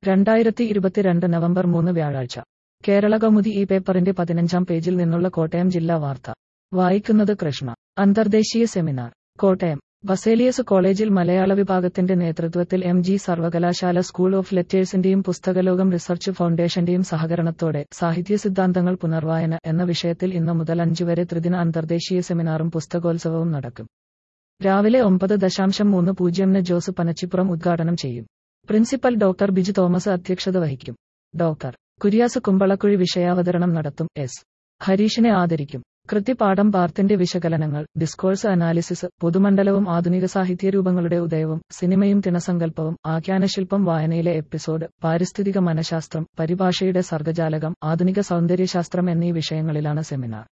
രണ്ടായിരത്തി ഇരുപത്തിരണ്ട് നവംബർ മൂന്ന് വ്യാഴാഴ്ച കേരള കൗമുദി ഈ പേപ്പറിന്റെ പതിനഞ്ചാം പേജിൽ നിന്നുള്ള കോട്ടയം ജില്ലാ വാർത്ത വായിക്കുന്നത് കൃഷ്ണ അന്തർദേശീയ സെമിനാർ കോട്ടയം ബസേലിയസ് കോളേജിൽ മലയാള വിഭാഗത്തിന്റെ നേതൃത്വത്തിൽ എം ജി സർവകലാശാല സ്കൂൾ ഓഫ് ലെറ്റേഴ്സിന്റെയും പുസ്തകലോകം റിസർച്ച് ഫൗണ്ടേഷന്റെയും സഹകരണത്തോടെ സാഹിത്യ സിദ്ധാന്തങ്ങൾ പുനർവായന എന്ന വിഷയത്തിൽ ഇന്നു മുതൽ അഞ്ചു വരെ ത്രിദിന അന്തർദേശീയ സെമിനാറും പുസ്തകോത്സവവും നടക്കും രാവിലെ ഒമ്പത് ദശാംശം മൂന്ന് പൂജ്യമിന് ജോസ് പനച്ചിപ്പുറം ഉദ്ഘാടനം ചെയ്യും പ്രിൻസിപ്പൽ ഡോക്ടർ ബിജു തോമസ് അധ്യക്ഷത വഹിക്കും ഡോക്ടർ കുര്യാസ് കുമ്പളക്കുഴി വിഷയാവതരണം നടത്തും എസ് ഹരീഷിനെ ആദരിക്കും കൃത്യപാഠം പാർത്തിന്റെ വിശകലനങ്ങൾ ഡിസ്കോഴ്സ് അനാലിസിസ് പൊതുമണ്ഡലവും ആധുനിക സാഹിത്യരൂപങ്ങളുടെ ഉദയവും സിനിമയും തിണസങ്കല്പവും ആഖ്യാനശില്പം വായനയിലെ എപ്പിസോഡ് പാരിസ്ഥിതിക മനഃശാസ്ത്രം പരിഭാഷയുടെ സർഗജാലകം ആധുനിക സൗന്ദര്യശാസ്ത്രം എന്നീ വിഷയങ്ങളിലാണ് സെമിനാർ